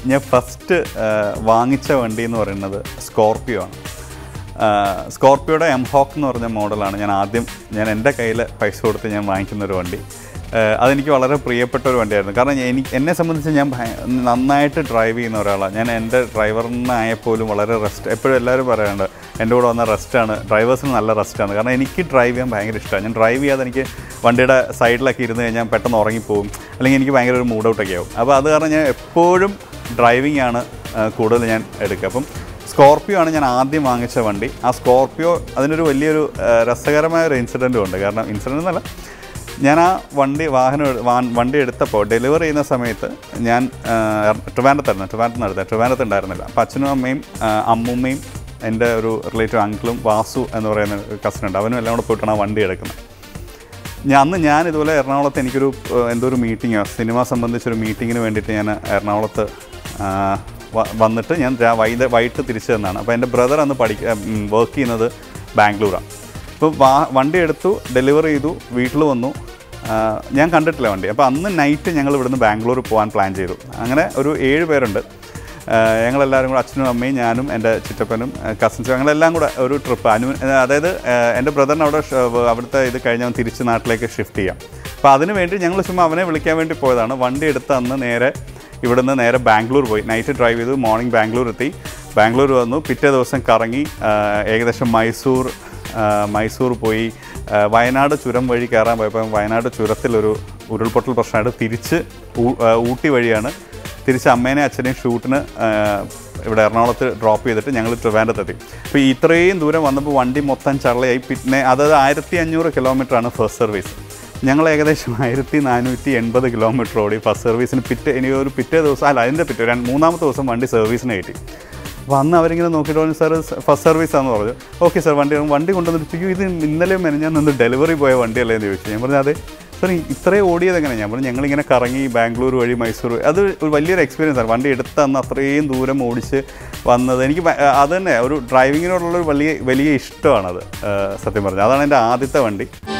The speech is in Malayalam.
ഞാൻ ഫസ്റ്റ് വാങ്ങിച്ച വണ്ടി എന്ന് പറയുന്നത് സ്കോർപ്പിയോ ആണ് ആഹ് സ്കോർപ്പിയോയുടെ എം ഹോക്ക് എന്ന് പറഞ്ഞ മോഡലാണ് ഞാൻ ആദ്യം ഞാൻ എൻ്റെ കയ്യിൽ പൈസ കൊടുത്ത് ഞാൻ വാങ്ങിക്കുന്ന ഒരു വണ്ടി ആഹ് അതെനിക്ക് വളരെ പ്രിയപ്പെട്ട ഒരു വണ്ടിയായിരുന്നു കാരണം എനിക്ക് എന്നെ സംബന്ധിച്ച് ഞാൻ ഭയ- നന്നായിട്ട് ഡ്രൈവ് ചെയ്യുന്ന ഒരാളാണ് ഞാൻ എൻ്റെ ഡ്രൈവറിനായപ്പോലും വളരെ റെസ്റ്റ് എപ്പോഴും എല്ലാവരും പറയാറുണ്ട് എൻ്റെ കൂടെ വന്ന റെസ്റ്റാണ് ഡ്രൈവേഴ്സിന് നല്ല റെസ്റ്റാണ് കാരണം എനിക്ക് ഡ്രൈവ് ചെയ്യാൻ ഭയങ്കര ഇഷ്ടമാണ് ഞാൻ ഡ്രൈവ് ചെയ്യാതെ എനിക്ക് വണ്ടിയുടെ സൈഡിലൊക്കെ ഇരുന്ന് കഴിഞ്ഞാൽ പെട്ടെന്ന് ഉറങ്ങിപ്പോവും അല്ലെങ്കിൽ എനിക്ക് ഭയങ്കര ഒരു മൂഡ് ഔട്ടൊക്കെ ആവും അപ്പോൾ അത് കാരണം ഞാൻ എപ്പോഴും ഡ്രൈവിംഗ് ആണ് ആഹ് കൂടുതൽ ഞാൻ എടുക്കുക അപ്പം സ്കോർപ്പിയോ ആണ് ഞാൻ ആദ്യം വാങ്ങിച്ച വണ്ടി ആ സ്കോർപ്പിയോ അതിനൊരു വലിയൊരു ആ, രസകരമായ ഒരു ഇൻസിഡൻറ്റും ഉണ്ട് കാരണം ഇൻസിഡൻ്റ് എന്നല്ല ഞാൻ ആ വണ്ടി വാഹനം എട്- വാ- വണ്ടി എടുത്തപ്പോൾ ഡെലിവറി ചെയ്യുന്ന സമയത്ത് ഞാൻ ആ, ട്രിവാൻഡ്രത്തായിരുന്നു ട്രിവാൻഡ്രത്ത് നടത്തുക ട്രിവാൻഡ്രത്ത് ഉണ്ടായിരുന്നില്ല അപ്പോൾ അച്ഛനും അമ്മയും ആ, അമ്മൂമ്മയും എൻ്റെ ഒരു റിലേറ്റീവ് അങ്കിളും വാസു എന്ന് പറയുന്ന കസിൻ ഉണ്ട് അവനും എല്ലാം കൂടെ പോയിട്ടാണ് ആ വണ്ടി എടുക്കുന്നത് ഞാൻ അന്ന് ഞാൻ ഇതുപോലെ എറണാകുളത്ത് എനിക്കൊരു ഏഹ്, എന്തോ ഒരു മീറ്റിംഗ് സിനിമ സംബന്ധിച്ചൊരു മീറ്റിങ്ങിന് വേണ്ടിയിട്ട് ഞാൻ എറണാകുളത്ത് ആ, വ- വന്നിട്ട് ഞാൻ രാ- വൈകിട്ട് വൈകിട്ട് തിരിച്ചു തന്നാണ് അപ്പോൾ എൻ്റെ ബ്രദർ അന്ന് പഠിക്ക വർക്ക് ചെയ്യുന്നത് ബാംഗ്ലൂരാണ് അപ്പോൾ വാ വണ്ടി എടുത്തു ഡെലിവറി ചെയ്തു വീട്ടിൽ വന്നു ആ, ഞാൻ കണ്ടിട്ടില്ല വണ്ടി അപ്പോൾ അന്ന് നൈറ്റ് ഞങ്ങൾ ഇവിടുന്ന് ബാംഗ്ലൂർ പോകാൻ പ്ലാൻ ചെയ്തു അങ്ങനെ ഒരു ഏഴ് പേരുണ്ട് ആഹ് ഞങ്ങളെല്ലാവരും കൂടെ അച്ഛനും അമ്മയും ഞാനും എൻ്റെ ചിറ്റപ്പനും കസിൻസും ഞങ്ങളെല്ലാം കൂടെ ഒരു ട്രിപ്പ് അനു അതായത് ആഹ് എൻ്റെ ബ്രദറിന് അവിടെ ഷ- അവിടുത്തെ ഇത് കഴിഞ്ഞ് അവൻ തിരിച്ച് നാട്ടിലേക്ക് ഷിഫ്റ്റ് ചെയ്യാം അപ്പോൾ അതിന് വേണ്ടി ഞങ്ങൾ ചുമ്മാ അവനെ വിളിക്കാൻ വേണ്ടി പോയതാണ് വണ്ടി എടുത്ത് അന്ന് നേരെ ഇവിടുന്ന് നേരെ ബാംഗ്ലൂർ പോയി നൈറ്റ് ഡ്രൈവ് ചെയ്തു മോർണിംഗ് ബാംഗ്ലൂർ എത്തി ബാംഗ്ലൂർ വന്നു പിറ്റേ ദിവസം കറങ്ങി ആഹ് ഏകദേശം മൈസൂർ ആഹ് മൈസൂർ പോയി ആഹ് വയനാട് ചുരം വഴി കയറാൻ പോയപ്പോൾ വയനാട് ചുരത്തിലൊരു ഉരുൾപൊട്ടൽ പ്രശ്നമായിട്ട് തിരിച്ച് ഊ- ആഹ് ഊട്ടി വഴിയാണ് തിരിച്ച് അമ്മേനെ അച്ഛനെയും ഷൂട്ടിന് ആ, ഇവിടെ എറണാകുളത്ത് ഡ്രോപ്പ് ചെയ്തിട്ട് ഞങ്ങൾ ട്രിവാൻഡത്തെത്തി അപ്പോൾ ഇത്രയും ദൂരം വന്നപ്പോൾ വണ്ടി മൊത്തം ചള്ളയായി പിന്നെ അതായത് ആയിരത്തി അഞ്ഞൂറ് കിലോമീറ്ററാണ് ഫസ്റ്റ് സർവീസ് ഞങ്ങൾ ഏകദേശം ആയിരത്തി നാനൂറ്റി എൺപത് കിലോമീറ്റർ ഓടി ഫസ്റ്റ് സർവീസിന് പിറ്റേ ഇനി ഒരു പിറ്റേ ദിവസം അല്ല അതിൻ്റെ പിറ്റേ രണ്ട് മൂന്നാമത്തെ ദിവസം വണ്ടി സർവീസിന് കയറ്റി അപ്പോൾ അന്ന് അവരിങ്ങനെ നോക്കിയിട്ട് പറഞ്ഞു സാർ ഫസ്റ്റ് സർവീസാന്ന് പറഞ്ഞു ഓക്കെ സാർ വണ്ടി വണ്ടി കൊണ്ടുവന്നിട്ട് "അയ്യോ, ഇത് ഇന്നലെ മെനഞ്ഞാൽ നിന്ന് ഡെലിവറി പോയ വണ്ടിയല്ലേ എന്ന് ചോദിച്ചു ഞാൻ പറഞ്ഞു അതെ സാർ ഇത്രയും ഓടിയത് എങ്ങനെ ഞാൻ പറഞ്ഞു ഞങ്ങളിങ്ങനെ കറങ്ങി ബാംഗ്ലൂർ വഴി മൈസൂർ അത് ഒരു വലിയൊരു എക്സ്പീരിയൻസ് ആണ് വണ്ടി എടുത്ത് അന്ന് അത്രയും ദൂരം ഓടിച്ച് വന്നത് എനിക്ക് ഭ- അത് തന്നെ ഒരു ഡ്രൈവിങ്ങിനോടുള്ളൊരു വലിയ വലിയ ഇഷ്ടമാണത് ആ, സത്യം പറഞ്ഞത് അതാണ് എൻ്റെ ആദ്യത്തെ വണ്ടി